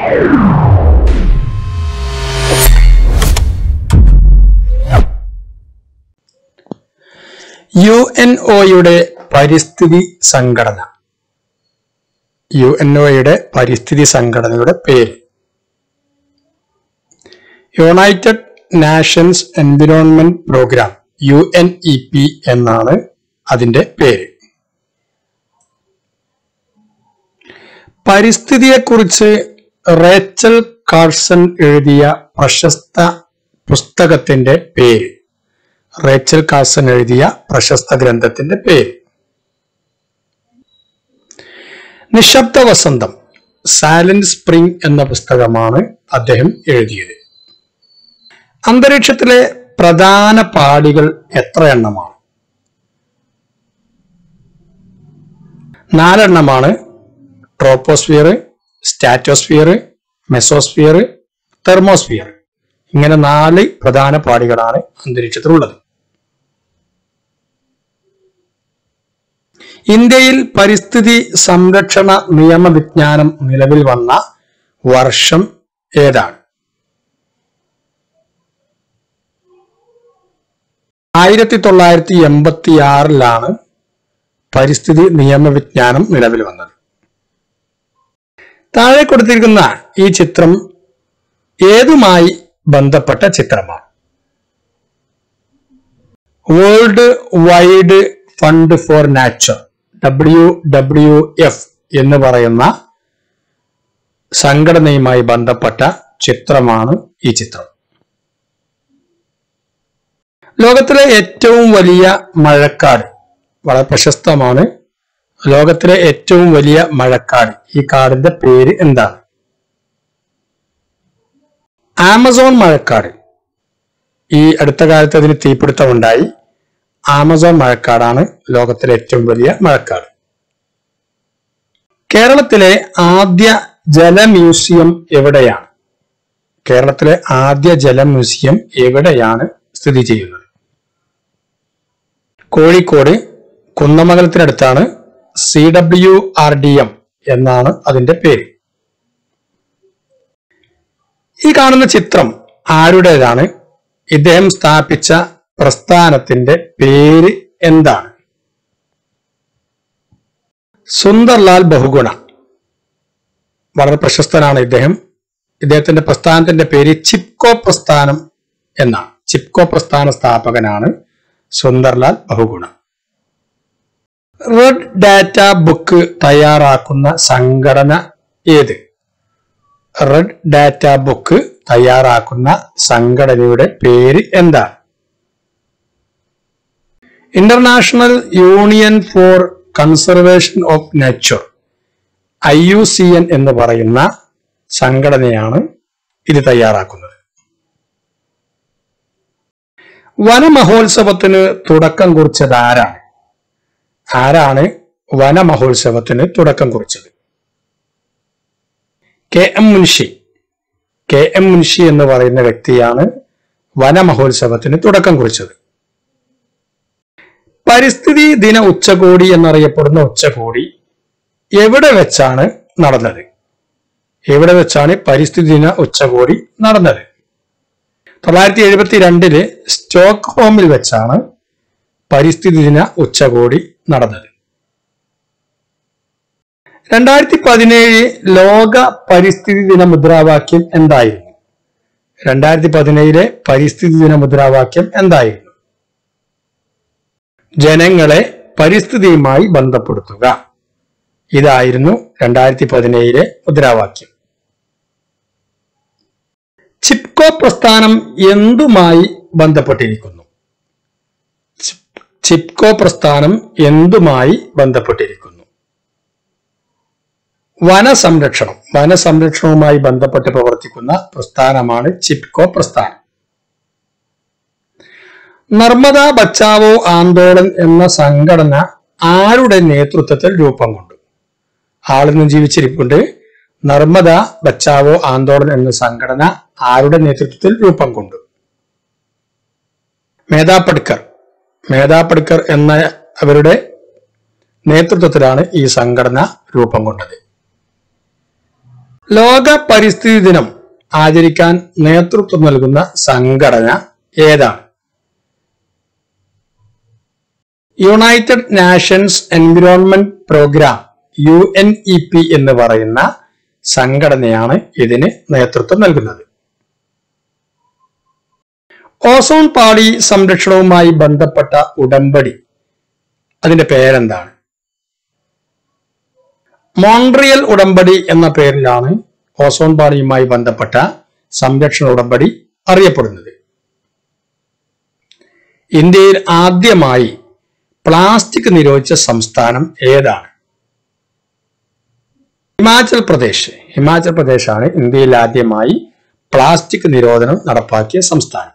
U N ഒയുടെ പരിസ്ഥിതി സംഘടന യു എൻ ഒയുടെ പരിസ്ഥിതി സംഘടനയുടെ പേര് United Nations Environment Programme U N E P എന്നാണ് അതിന്റെ പേര് പരിസ്ഥിതിയെക്കുറിച്ച് റേച്ചൽ കാർസൺ എഴുതിയ പ്രശസ്ത പുസ്തകത്തിന്റെ പേര് റേച്ചൽ കാർസൺ എഴുതിയ പ്രശസ്ത ഗ്രന്ഥത്തിന്റെ പേര് നിശബ്ദ വസന്തം സാലന്റ് സ്പ്രിംഗ് എന്ന പുസ്തകമാണ് അദ്ദേഹം എഴുതിയത് അന്തരീക്ഷത്തിലെ പ്രധാന പാളികൾ എത്ര എണ്ണമാണ് നാലെണ്ണമാണ് ട്രോപ്പോസ്ഫിയർ സ്റ്റാറ്റോസ്ഫിയർ മെസോസ്ഫിയർ തെർമോസ്ഫിയർ ഇങ്ങനെ നാല് പ്രധാന പാളികളാണ് അന്തരീക്ഷത്തിലുള്ളത് ഇന്ത്യയിൽ പരിസ്ഥിതി സംരക്ഷണ നിയമവിജ്ഞാനം നിലവിൽ വന്ന വർഷം ഏതാണ് ആയിരത്തി തൊള്ളായിരത്തി എൺപത്തി ആറിലാണ് പരിസ്ഥിതി നിയമവിജ്ഞാനം നിലവിൽ വന്നത് താഴെ കൊടുത്തിരിക്കുന്ന ഈ ചിത്രം ഏതുമായി ബന്ധപ്പെട്ട ചിത്രമാണ് World Wide Fund for Nature W W F എന്ന് പറയുന്ന സംഘടനയുമായി ബന്ധപ്പെട്ട ചിത്രമാണ് ഈ ചിത്രം ലോകത്തിലെ ഏറ്റവും വലിയ മഴക്കാട് വളരെ പ്രശസ്തമാണ് ലോകത്തിലെ ഏറ്റവും വലിയ മഴക്കാട് ഈ കാടിന്റെ പേര് എന്താണ് ആമസോൺ മഴക്കാട് ഈ അടുത്ത കാലത്ത് അതിന് തീപിടുത്തമുണ്ടായി ആമസോൺ മഴക്കാടാണ് ലോകത്തിലെ ഏറ്റവും വലിയ മഴക്കാട് കേരളത്തിലെ ആദ്യ ജല മ്യൂസിയം എവിടെയാണ് കേരളത്തിലെ ആദ്യ ജല മ്യൂസിയം എവിടെയാണ് സ്ഥിതി ചെയ്യുന്നത് കോഴിക്കോട് കുന്നമംഗലത്തിനടുത്താണ് C W R D M എന്നാണ് അതിന്റെ പേര് ഈ കാണുന്ന ചിത്രം ആരുടേതാണ് ഇദ്ദേഹം സ്ഥാപിച്ച പ്രസ്ഥാനത്തിന്റെ പേര് എന്താണ് സുന്ദർലാൽ ബഹുഗുണ വളരെ പ്രശസ്തനാണ് ഇദ്ദേഹം ഇദ്ദേഹത്തിന്റെ പ്രസ്ഥാനത്തിന്റെ പേര് ചിപ്കോ പ്രസ്ഥാനം എന്നാണ് ചിപ്കോ പ്രസ്ഥാന സ്ഥാപകനാണ് Sunderlal Bahuguna red data book തയ്യാറാക്കുന്ന സംഘടന ഏത് റെഡ് ഡാറ്റ ബുക്ക് തയ്യാറാക്കുന്ന സംഘടനയുടെ പേര് എന്താണ് International Union for Conservation of Nature I U C N എന്ന് പറയുന്ന സംഘടനയാണ് ഇത് തയ്യാറാക്കുന്നത് വനമഹോത്സവത്തിന് തുടക്കം കുറിച്ചത് ആരാണ് ആരാണ് വനമഹോത്സവത്തിന് തുടക്കം കുറിച്ചത് K M Munshi K M Munshi എന്ന് പറയുന്ന വ്യക്തിയാണ് വനമഹോത്സവത്തിന് തുടക്കം കുറിച്ചത് പരിസ്ഥിതി ദിന ഉച്ചകോടി എന്നറിയപ്പെടുന്ന ഉച്ചകോടി എവിടെ വെച്ചാണ് നടന്നത് എവിടെ വെച്ചാണ് പരിസ്ഥിതി ദിന ഉച്ചകോടി നടന്നത് തൊള്ളായിരത്തി എഴുപത്തി രണ്ടില് സ്റ്റോക്ക് ഹോമിൽ വെച്ചാണ് പരിസ്ഥിതി ദിന ഉച്ചകോടി നടന്നത് രണ്ടായിരത്തി പതിനേഴ് ലോക പരിസ്ഥിതി ദിന മുദ്രാവാക്യം എന്തായിരുന്നു രണ്ടായിരത്തി പതിനേഴിലെ പരിസ്ഥിതി ദിന മുദ്രാവാക്യം എന്തായിരുന്നു ജനങ്ങളെ പരിസ്ഥിതിയുമായി ബന്ധപ്പെടുത്തുക ഇതായിരുന്നു രണ്ടായിരത്തി പതിനേഴിലെ മുദ്രാവാക്യം ചിപ്കോ പ്രസ്ഥാനം എന്തുമായി ബന്ധപ്പെട്ടിരിക്കുന്നു ചിപ്- ചിപ്കോ പ്രസ്ഥാനം എന്തുമായി ബന്ധപ്പെട്ടിരിക്കുന്നു വനസംരക്ഷണം വനസംരക്ഷണവുമായി ബന്ധപ്പെട്ട് പ്രവർത്തിക്കുന്ന പ്രസ്ഥാനമാണ് ചിപ്കോ പ്രസ്ഥാനം നർമ്മദ ബച്ചാവോ ആന്തോളൻ എന്ന സംഘടന ആരുടെ നേതൃത്വത്തിൽ രൂപം കൊണ്ടു ആളിന്ന് ജീവിച്ചിരിപ്പുണ്ട് നർമ്മദ ബച്ചാവോ ആന്തോളൻ എന്ന സംഘടന ആരുടെ നേതൃത്വത്തിൽ രൂപം കൊണ്ടു മേധാ പട്കർ മേധാ പട്കർ എന്ന അവരുടെ നേതൃത്വത്തിലാണ് ഈ സംഘടന രൂപം കൊണ്ടത് ലോക പരിസ്ഥിതി ദിനം ആചരിക്കാൻ നേതൃത്വം നൽകുന്ന സംഘടന ഏതാണ് United Nations Environment Programme U N E P എന്ന് പറയുന്ന സംഘടനയാണ് ഇതിന് നേതൃത്വം നൽകുന്നത് ഓസോൺ പാളി സംരക്ഷണവുമായി ബന്ധപ്പെട്ട ഉടമ്പടി അതിന്റെ പേരെന്താണ് മോൺട്രിയൽ ഉടമ്പടി എന്ന പേരിലാണ് ഓസോൺ പാളിയുമായി ബന്ധപ്പെട്ട സംരക്ഷണ ഉടമ്പടി അറിയപ്പെടുന്നത് ഇന്ത്യയിൽ ആദ്യമായി പ്ലാസ്റ്റിക് നിരോധിച്ച സംസ്ഥാനം ഏതാണ് ഹിമാചൽ പ്രദേശ് ഹിമാചൽ പ്രദേശാണ് ഇന്ത്യയിൽ ആദ്യമായി പ്ലാസ്റ്റിക് നിരോധനം നടപ്പാക്കിയ സംസ്ഥാനം